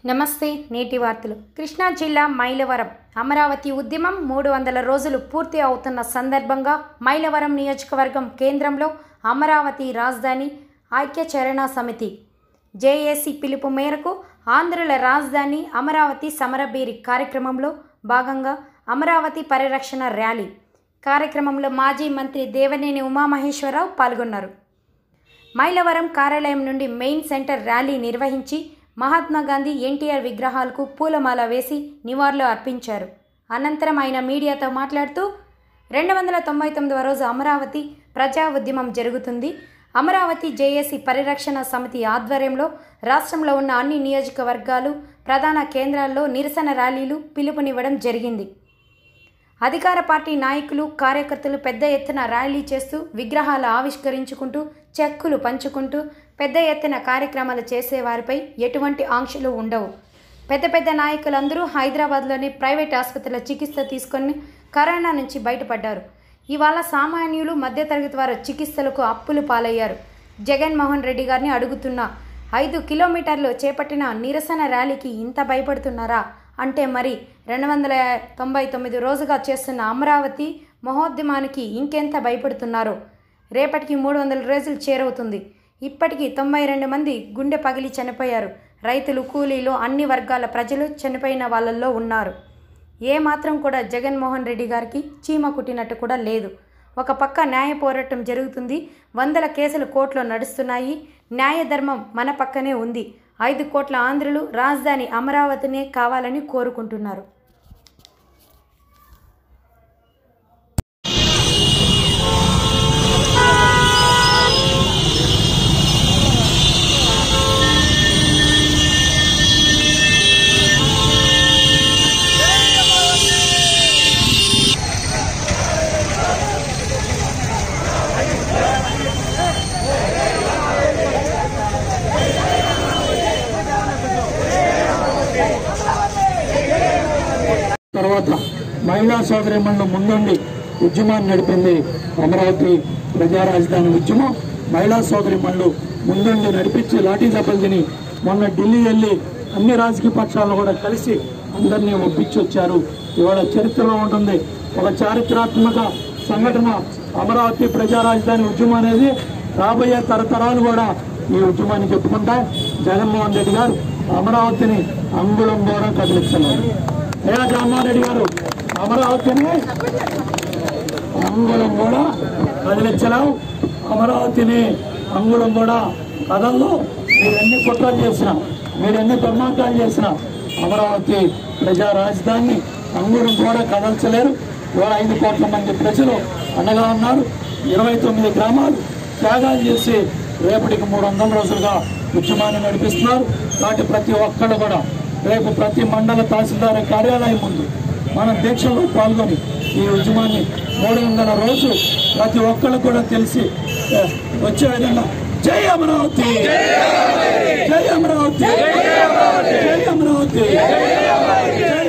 నమస్తే నేటి వార్తలు కృష్ణా జిల్లా మైలవరం అమరావతి ఉద్యమం మూడు వందల రోజులు పూర్తి అవుతున్న సందర్భంగా మైలవరం నియోజకవర్గం కేంద్రంలో అమరావతి రాజధాని ఐక్యచరణ సమితి జేఏసీ పిలుపు మేరకు ఆంధ్రుల రాజధాని అమరావతి సమరబేరి కార్యక్రమంలో భాగంగా అమరావతి పరిరక్షణ ర్యాలీ కార్యక్రమంలో మాజీ మంత్రి దేవనేని ఉమామహేశ్వరరావు పాల్గొన్నారు మైలవరం కార్యాలయం నుండి మెయిన్ సెంటర్ ర్యాలీ నిర్వహించి మహాత్మా గాంధీ ఎన్టీఆర్ విగ్రహాలకు పూలమాల వేసి నివాళులు అర్పించారు అనంతరం ఆయన మీడియాతో మాట్లాడుతూ రెండు వందల తొంభై తొమ్మిదవ రోజు అమరావతి ప్రజా ఉద్యమం జరుగుతుంది అమరావతి జేఏసీ పరిరక్షణ సమితి ఆధ్వర్యంలో రాష్ట్రంలో ఉన్న అన్ని నియోజకవర్గాలు ప్రధాన కేంద్రాల్లో నిరసన ర్యాలీలు పిలుపునివ్వడం జరిగింది అధికార పార్టీ నాయకులు కార్యకర్తలు పెద్ద ఎత్తున ర్యాలీ చేస్తూ విగ్రహాలు ఆవిష్కరించుకుంటూ చెక్కులు పంచుకుంటూ పెద్ద ఎత్తున కార్యక్రమాలు చేసేవారిపై ఎటువంటి ఆంక్షలు ఉండవు పెద్ద పెద్ద నాయకులందరూ హైదరాబాద్లోని ప్రైవేట్ ఆసుపత్రిలో చికిత్స తీసుకొని కరోనా నుంచి బయటపడ్డారు ఇవాళ సామాన్యులు మధ్యతరగతి వారు చికిత్సలకు అప్పులు పాలయ్యారు జగన్మోహన్ రెడ్డి గారిని అడుగుతున్నా ఐదు కిలోమీటర్లు చేపట్టిన నిరసన ర్యాలీకి ఇంత భయపడుతున్నారా అంటే మరి రెండు వందల తొంభై తొమ్మిది రోజుగా చేస్తున్న అమరావతి మహోద్యమానికి ఇంకెంత భయపడుతున్నారో రేపటికి మూడు వందల రోజులు చేరవుతుంది ఇప్పటికీ తొంభై రెండు మంది గుండె పగిలి చనిపోయారు రైతులు కూలీలు అన్ని వర్గాల ప్రజలు చనిపోయిన వాళ్ళల్లో ఉన్నారు ఏ మాత్రం కూడా జగన్మోహన్ రెడ్డి గారికి చీమ కుట్టినట్టు కూడా లేదు ఒక పక్క న్యాయ పోరాటం జరుగుతుంది వందల కేసులు కోర్టులో నడుస్తున్నాయి న్యాయధర్మం మన పక్కనే ఉంది ఐదు కోట్ల ఆంధ్రులు రాజధాని అమరావతినే కావాలని కోరుకుంటున్నారు తర్వాత మహిళా సోదరిమణులు ముందుండి ఉద్యమాన్ని నడిపింది అమరావతి ప్రజా రాజధాని ఉద్యమం మహిళా సోదరిమణులు ముందుండి నడిపించి లాఠీ దెబ్బలు తిని మొన్న ఢిల్లీ వెళ్ళి అన్ని రాజకీయ పక్షాలను కూడా కలిసి అందరినీ ఒప్పించి వచ్చారు ఇవాళ చరిత్రలో ఉంటుంది ఒక చారిత్రాత్మక సంఘటన అమరావతి ప్రజా రాజధాని ఉద్యమం అనేది రాబోయే తరతరాలు కూడా ఈ ఉద్యమాన్ని చెప్పుకుంటాయి జగన్మోహన్ రెడ్డి గారు అమరావతిని అంగుళం కూడా కదిలిస్తున్నారు అయ్యా జగన్మోహన్ రెడ్డి గారు అమరావతిని అంగుళం కూడా కదిలించలేవు అమరావతిని అంగుళం కూడా కథల్లో మీరు ఎన్ని కుట్రలు చేసినా మీరు ఎన్ని దుర్మార్గాలు చేసినా అమరావతి ప్రజా రాజధానిని అంగుళం కూడా కదల్చలేరు ఇవాళ ఐదు కోట్ల మంది ప్రజలు అండగా ఉన్నారు ఇరవై తొమ్మిది గ్రామాలు త్యాగాలు చేసి రేపటికి మూడు వందల రోజులుగా ఉద్యమాన్ని నడిపిస్తున్నారు కాబట్టి ప్రతి ఒక్కళ్ళు కూడా రేపు ప్రతి మండల తహసీల్దార్ కార్యాలయం ముందు మనం దీక్షలో పాల్గొని ఈ ఉద్యమాన్ని మూడు వందల రోజు ప్రతి ఒక్కళ్ళు కూడా తెలిసి ఏ, వచ్చే విధంగా జై అమరావతి జై అమరావతి జై అమరావతి జై